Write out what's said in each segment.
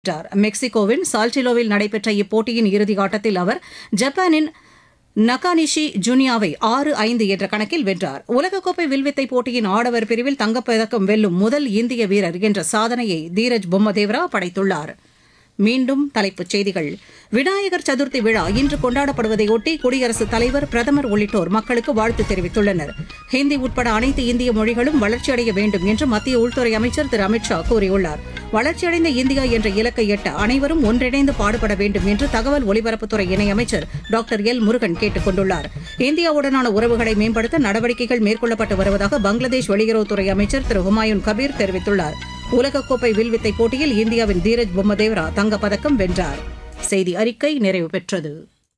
வென்றார் மெக்சிகோவின் சால்டிலோவில் நடைபெற்ற இப்போட்டியின் இறுதி ஆட்டத்தில் அவர் ஜப்பானின் நகானிஷி ஜுனியாவை ஆறு ஐந்து என்ற கணக்கில் வென்றார் உலகக்கோப்பை வில்வித்தை போட்டியின் ஆடவர் பிரிவில் தங்கப்பதக்கம் வெல்லும் முதல் இந்திய வீரர் என்ற சாதனையை தீரஜ் பொம்மதேவரா படைத்துள்ளார் மீண்டும் தலைப்புச் செய்திகள் விநாயகர் சதுர்த்தி விழா இன்று கொண்டாடப்படுவதையொட்டி குடியரசுத் தலைவர் பிரதமர் உள்ளிட்டோர் மக்களுக்கு வாழ்த்து தெரிவித்துள்ளனர் ஹிந்தி உட்பட அனைத்து இந்திய மொழிகளும் வளர்ச்சியடைய வேண்டும் என்று மத்திய உள்துறை அமைச்சர் திரு அமித் ஷா கூறியுள்ளார் வளர்ச்சியடைந்த இந்தியா என்ற இலக்கை எட்ட அனைவரும் ஒன்றிணைந்து பாடுபட வேண்டும் என்று தகவல் ஒலிபரப்புத்துறை இணையமைச்சர் டாக்டர் எல் முருகன் கேட்டுக் கொண்டுள்ளார் இந்தியாவுடனான உறவுகளை மேம்படுத்த நடவடிக்கைகள் மேற்கொள்ளப்பட்டு வருவதாக பங்களாதேஷ் வெளியுறவுத்துறை அமைச்சர் திரு ஹுமாயூன் கபீர் தெரிவித்துள்ளார் உலகக்கோப்பை வில்வித்தை போட்டியில் இந்தியாவின் தீரஜ் பொம்மதேவரா தங்கப்பதக்கம் வென்றார் செய்தி அறிக்கை நிறைவு பெற்றது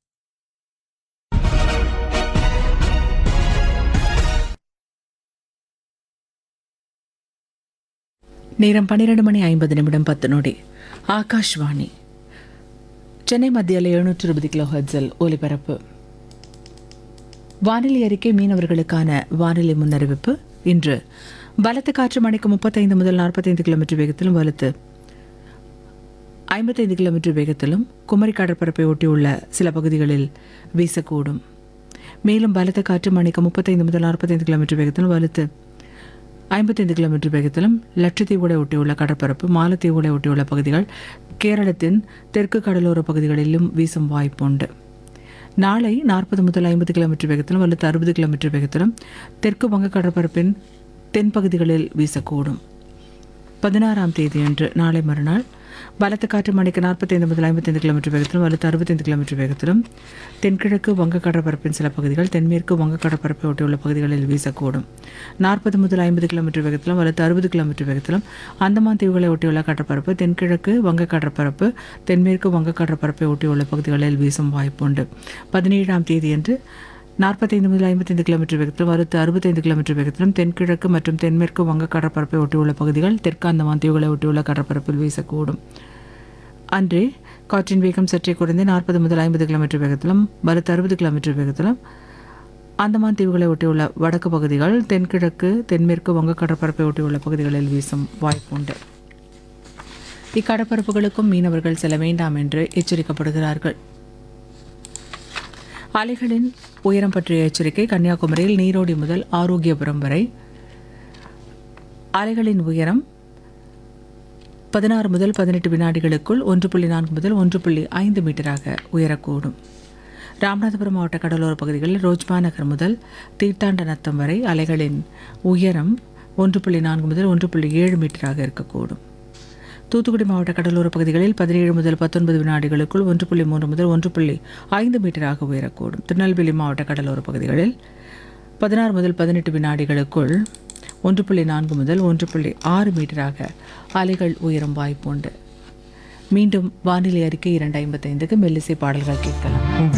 நேரம் பன்னிரண்டு மணி ஐம்பது நிமிடம் பத்து நொடி ஆகாஷ்வாணி சென்னை மத்தியில் எழுநூற்று இருபது கிலோ ஹெர்ட்ஸில் ஒலிபரப்பு வானிலை அறிக்கை மீனவர்களுக்கான வானிலை முன்னறிவிப்பு இன்று பலத்த காற்று மணிக்கு முப்பத்தைந்து முதல் நாற்பத்தைந்து கிலோமீட்டர் வேகத்திலும் வலுத்து ஐம்பத்தைந்து கிலோமீட்டர் வேகத்திலும் குமரி கடற்பரப்பை ஒட்டியுள்ள சில பகுதிகளில் வீசக்கூடும் மேலும் பலத்த காற்று மணிக்கு முப்பத்தைந்து முதல் நாற்பத்தைந்து கிலோமீட்டர் வேகத்திலும் வலுத்து ஐம்பத்தைந்து கிலோமீட்டர் வேகத்திலும் லட்சத்தீவுகளை ஒட்டியுள்ள கடற்பரப்பு மாலத்தீவுகளை ஒட்டியுள்ள பகுதிகள் கேரளத்தின் தெற்கு கடலோர பகுதிகளிலும் வீசும் வாய்ப்புண்டு நாளை நாற்பது முதல் ஐம்பது கிலோமீட்டர் வேகத்திலும் அல்லது அறுபது கிலோமீட்டர் வேகத்திலும் தெற்கு வங்க கடற்பரப்பின் தென்பகுதிகளில் வீசக்கூடும் பதினாறாம் தேதியன்று நாளை மறுநாள் பலத்த காற்று மணிக்கு நாற்பத்தைந்து முதல் ஐம்பத்தைந்து கிலோமீட்டர் வேகத்திலும் அல்லது அறுபத்தைந்து கிலோமீட்டர் வேகத்திலும் தென்கிழக்கு வங்க கடற்பரப்பின் சில பகுதிகள் தென்மேற்கு வங்க கடற்பரப்பை ஒட்டியுள்ள பகுதிகளில் வீசக்கூடும் நாற்பது முதல் ஐம்பது கிலோமீட்டர் வேகத்திலும் அல்லது அறுபது கிலோமீட்டர் வேகத்திலும் அந்தமான் தீவுகளை ஒட்டியுள்ள கடற்பரப்பு தென்கிழக்கு வங்க கடற்பரப்பு தென்மேற்கு வங்க கடற்பரப்பை ஒட்டியுள்ள பகுதிகளில் வீசும் வாய்ப்புண்டு பதினேழாம் தேதியன்று நாற்பத்தைந்து முதல் ஐம்பத்தைந்து கிலோமீட்டர் வேகத்திலும் அடுத்து அறுபத்தைந்து கிலோமீட்டர் வேகத்திலும் தென்கிழக்கு மற்றும் தென்மேற்கு வங்க கடற்பரப்பை ஒட்டியுள்ள பகுதிகள் தெற்கு அந்தமான் தீவுகளை ஒட்டியுள்ள கடற்பரப்பில் வீசக்கூடும் அன்றே காற்றின் வேகம் சற்றே குறைந்து நாற்பது முதல் ஐம்பது கிலோமீட்டர் வேகத்திலும் பலத்து அறுபது கிலோமீட்டர் வேகத்திலும் அந்தமான் தீவுகளை ஒட்டியுள்ள வடக்கு பகுதிகள் தென்கிழக்கு தென்மேற்கு வங்க கடற்பரப்பை ஒட்டியுள்ள பகுதிகளில் வீசும் வாய்ப்புண்டு இக்கடற்பரப்புகளுக்கும் மீனவர்கள் செல்ல வேண்டாம் என்று எச்சரிக்கப்படுகிறார்கள் அலைகளின் உயரம் பற்றிய எச்சரிக்கை கன்னியாகுமரியில் நீரோடி முதல் ஆரோக்கியபுரம் வரை அலைகளின் உயரம் பதினாறு முதல் பதினெட்டு வினாடிகளுக்குள் ஒன்று புள்ளி நான்கு முதல் ஒன்று புள்ளி ஐந்து மீட்டராக உயரக்கூடும் ராமநாதபுரம் மாவட்ட கடலோர பகுதிகளில் ரோஜ்பா நகர் முதல் தீர்த்தாண்டநத்தம் வரை அலைகளின் உயரம் ஒன்று புள்ளி நான்கு முதல் ஒன்று புள்ளி ஏழு மீட்டராக இருக்கக்கூடும் தூத்துக்குடி மாவட்ட கடலோர பகுதிகளில் பதினேழு முதல் பத்தொன்பது வினாடிகளுக்குள் ஒன்று புள்ளி மூன்று முதல் ஒன்று புள்ளி ஐந்து மீட்டராக உயரக்கூடும் திருநெல்வேலி மாவட்ட கடலோர பகுதிகளில் பதினாறு முதல் பதினெட்டு வினாடிகளுக்குள் ஒன்று புள்ளி நான்கு முதல் ஒன்று புள்ளி ஆறு மீட்டராக அலைகள் உயரும் வாய்ப்புண்டு மீண்டும் வானிலை அறிக்கை இரண்டு ஐம்பத்தைந்துக்கு மெல்லிசை பாடல்கள் கேட்கலாம்